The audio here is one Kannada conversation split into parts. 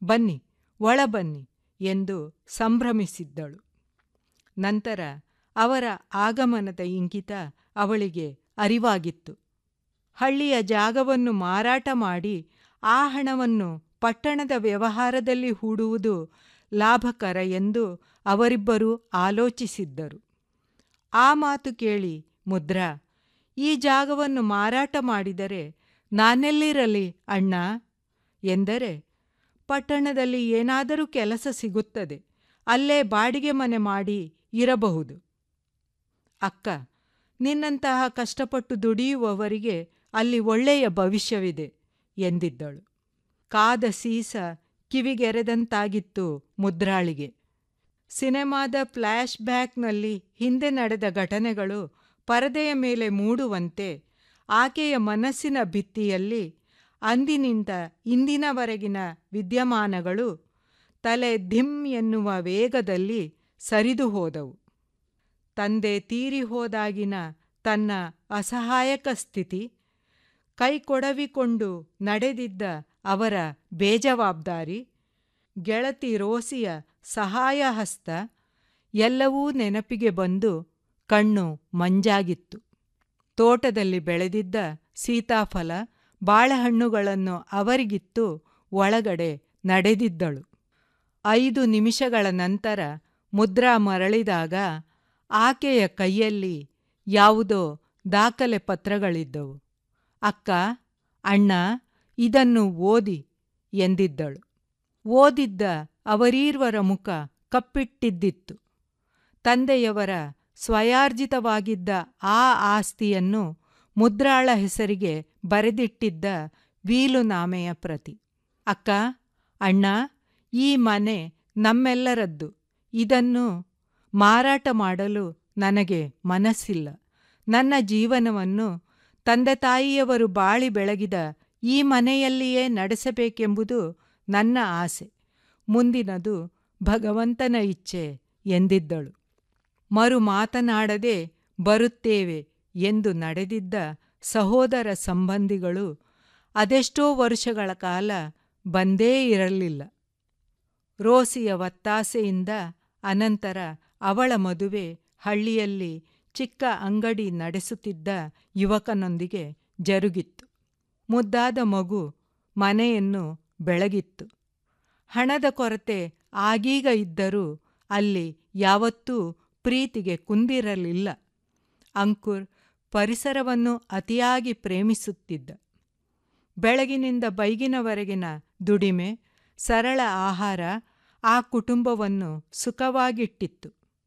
ಬನ್ನಿ ಒಳ ಬನ್ನಿ ಎಂದು ಸಂಭ್ರಮಿಸಿದ್ದಳು ನಂತರ ಅವರ ಆಗಮನದ ಇಂಗಿತ ಅವಳಿಗೆ ಅರಿವಾಗಿತ್ತು ಹಳ್ಳಿಯ ಜಾಗವನ್ನು ಮಾರಾಟ ಮಾಡಿ ಆ ಹಣವನ್ನು ಪಟ್ಟಣದ ವ್ಯವಹಾರದಲ್ಲಿ ಹೂಡುವುದು ಲಾಭಕರ ಎಂದು ಅವರಿಬ್ಬರೂ ಆಲೋಚಿಸಿದ್ದರು ಆ ಮಾತು ಕೇಳಿ ಮುದ್ರಾ ಈ ಜಾಗವನ್ನು ಮಾರಾಟ ಮಾಡಿದರೆ ನಾನೆಲ್ಲಿರಲಿ ಅಣ್ಣ ಎಂದರೆ ಪಟ್ಟಣದಲ್ಲಿ ಏನಾದರೂ ಕೆಲಸ ಸಿಗುತ್ತದೆ ಅಲ್ಲೇ ಬಾಡಿಗೆ ಮನೆ ಮಾಡಿ ಇರಬಹುದು ಅಕ್ಕ ನಿನ್ನಂತಹ ಕಷ್ಟಪಟ್ಟು ದುಡಿಯುವವರಿಗೆ ಅಲ್ಲಿ ಒಳ್ಳೆಯ ಭವಿಷ್ಯವಿದೆ ಎಂದಿದ್ದಳು ಕಾದ ಸೀಸ ಕಿವಿಗೆರೆದಂತಾಗಿತ್ತು ಮುದ್ರಾಳಿಗೆ ಸಿನೆಮಾದ ಫ್ಲ್ಯಾಶ್ ಬ್ಯಾಕ್ನಲ್ಲಿ ಹಿಂದೆ ನಡೆದ ಘಟನೆಗಳು ಪರದೆಯ ಮೇಲೆ ಮೂಡುವಂತೆ ಆಕೆಯ ಮನಸ್ಸಿನ ಭಿತ್ತಿಯಲ್ಲಿ ಅಂದಿನಿಂದ ಇಂದಿನವರೆಗಿನ ವಿದ್ಯಮಾನಗಳು ತಲೆ ಧಿಮ್ ಎನ್ನುವ ವೇಗದಲ್ಲಿ ಸರಿದು ಹೋದವು ತಂದೆ ತೀರಿ ಹೋದಾಗಿನ ತನ್ನ ಅಸಹಾಯಕ ಸ್ಥಿತಿ ಕೈಕೊಡವಿಕೊಂಡು ನಡೆದಿದ್ದ ಅವರ ಬೇಜವಾಬ್ದಾರಿ ಗೆಳತಿ ರೋಸಿಯ ಸಹಾಯ ಹಸ್ತ ಎಲ್ಲವೂ ನೆನಪಿಗೆ ಬಂದು ಕಣ್ಣು ಮಂಜಾಗಿತ್ತು ತೋಟದಲ್ಲಿ ಬೆಳೆದಿದ್ದ ಸೀತಾಫಲ ಬಾಳೆಹಣ್ಣುಗಳನ್ನು ಅವರಿಗಿತ್ತು ಒಳಗಡೆ ನಡೆದಿದ್ದಳು ಐದು ನಿಮಿಷಗಳ ನಂತರ ಮುದ್ರಾ ಮರಳಿದಾಗ ಆಕೆಯ ಕೈಯಲ್ಲಿ ಯಾವುದೋ ದಾಖಲೆ ಪತ್ರಗಳಿದ್ದವು ಅಕ್ಕ ಅಣ್ಣ ಇದನ್ನು ಓದಿ ಎಂದಿದ್ದಳು ಓದಿದ್ದ ಅವರೀರ್ವರ ಮುಖ ಕಪ್ಪಿಟ್ಟಿದ್ದಿತ್ತು ತಂದೆಯವರ ಸ್ವಯಾರ್ಜಿತವಾಗಿದ್ದ ಆ ಆಸ್ತಿಯನ್ನು ಮುದ್ರಾಳ ಹೆಸರಿಗೆ ಬರೆದಿಟ್ಟಿದ್ದ ವೀಲುನಾಮೆಯ ಪ್ರತಿ ಅಕ್ಕ ಅಣ್ಣ ಈ ಮನೆ ನಮ್ಮೆಲ್ಲರದ್ದು ಇದನ್ನು ಮಾರಾಟ ಮಾಡಲು ನನಗೆ ಮನಸ್ಸಿಲ್ಲ ನನ್ನ ಜೀವನವನ್ನು ತಂದೆ ತಾಯಿಯವರು ಬಾಳಿ ಬೆಳಗಿದ ಈ ಮನೆಯಲ್ಲಿಯೇ ನಡೆಸಬೇಕೆಂಬುದು ನನ್ನ ಆಸೆ ಮುಂದಿನದು ಭಗವಂತನ ಇಚ್ಛೆ ಎಂದಿದ್ದಳು ಮರು ಮಾತನಾಡದೆ ಬರುತ್ತೇವೆ ಎಂದು ನಡೆದಿದ್ದ ಸಹೋದರ ಸಂಬಂಧಿಗಳು ಅದೆಷ್ಟೋ ವರ್ಷಗಳ ಕಾಲ ಬಂದೇ ಇರಲಿಲ್ಲ ರೋಸಿಯ ಒತ್ತಾಸೆಯಿಂದ ಅನಂತರ ಅವಳ ಮದುವೆ ಹಳ್ಳಿಯಲ್ಲಿ ಚಿಕ್ಕ ಅಂಗಡಿ ನಡೆಸುತ್ತಿದ್ದ ಯುವಕನೊಂದಿಗೆ ಜರುಗಿತ್ತು ಮುದ್ದಾದ ಮಗು ಮನೆಯನ್ನು ಬೆಳಗಿತ್ತು ಹಣದ ಕೊರತೆ ಆಗೀಗ ಇದ್ದರೂ ಅಲ್ಲಿ ಯಾವತ್ತೂ ಪ್ರೀತಿಗೆ ಕುಂದಿರಲಿಲ್ಲ ಅಂಕುರ್ ಪರಿಸರವನ್ನು ಅತಿಯಾಗಿ ಪ್ರೇಮಿಸುತ್ತಿದ್ದ ಬೆಳಗಿನಿಂದ ಬೈಗಿನವರೆಗಿನ ದುಡಿಮೆ ಸರಳ ಆಹಾರ ಆ ಕುಟುಂಬವನ್ನು ಸುಖವಾಗಿಟ್ಟಿತ್ತು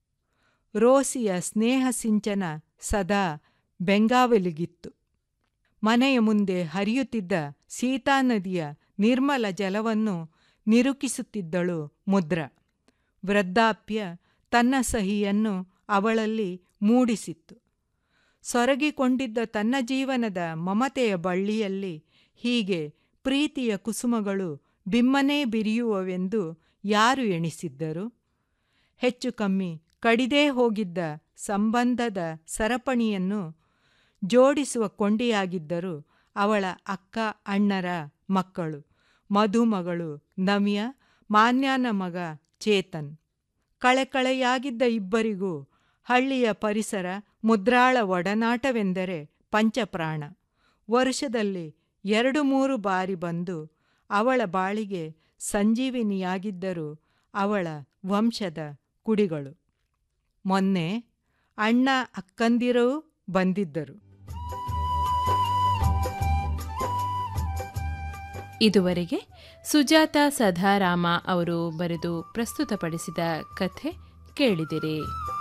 ರೋಸಿಯ ಸ್ನೇಹ ಸಿಂಚನ ಸದಾ ಬೆಂಗಾವಲಿಗಿತ್ತು ಮನೆಯ ಮುಂದೆ ಹರಿಯುತ್ತಿದ್ದ ಸೀತಾ ನದಿಯ ನಿರ್ಮಲ ಜಲವನ್ನು ನಿರುಕಿಸುತ್ತಿದ್ದಳು ಮುದ್ರ ವೃದ್ಧಾಪ್ಯ ತನ್ನ ಸಹಿಯನ್ನು ಅವಳಲ್ಲಿ ಮೂಡಿಸಿತ್ತು ಸೊರಗಿಕೊಂಡಿದ್ದ ತನ್ನ ಜೀವನದ ಮಮತೆಯ ಬಳ್ಳಿಯಲ್ಲಿ ಹೀಗೆ ಪ್ರೀತಿಯ ಕುಸುಮಗಳು ಬಿಮ್ಮನೇ ಬಿರಿಯುವವೆಂದು ಯಾರು ಎಣಿಸಿದ್ದರು ಹೆಚ್ಚು ಕಮ್ಮಿ ಕಡಿದೇ ಹೋಗಿದ್ದ ಸಂಬಂಧದ ಸರಪಣಿಯನ್ನು ಜೋಡಿಸುವ ಕೊಂಡಿಯಾಗಿದ್ದರು ಅವಳ ಅಕ್ಕ ಅಣ್ಣರ ಮಕ್ಕಳು ಮಧುಮಗಳು ನವ್ಯ ಮಾನ್ಯನ ಮಗ ಚೇತನ್ ಕಳೆಕಳೆಯಾಗಿದ್ದ ಇಬ್ಬರಿಗೂ ಹಳ್ಳಿಯ ಪರಿಸರ ಮುದ್ರಾಳ ಒಡನಾಟವೆಂದರೆ ಪಂಚಪ್ರಾಣ ವರ್ಷದಲ್ಲಿ ಎರಡು ಮೂರು ಬಾರಿ ಬಂದು ಅವಳ ಬಾಳಿಗೆ ಸಂಜೀವಿನಿಯಾಗಿದ್ದರು ಅವಳ ವಂಶದ ಕುಡಿಗಳು ಮೊನ್ನೆ ಅಣ್ಣ ಅಕ್ಕಂದಿರೂ ಬಂದಿದ್ದರು ಇದುವರೆಗೆ ಸುಜಾತ ಸದಾರಾಮ ಅವರು ಬರೆದು ಪ್ರಸ್ತುತಪಡಿಸಿದ ಕಥೆ ಕೇಳಿದಿರಿ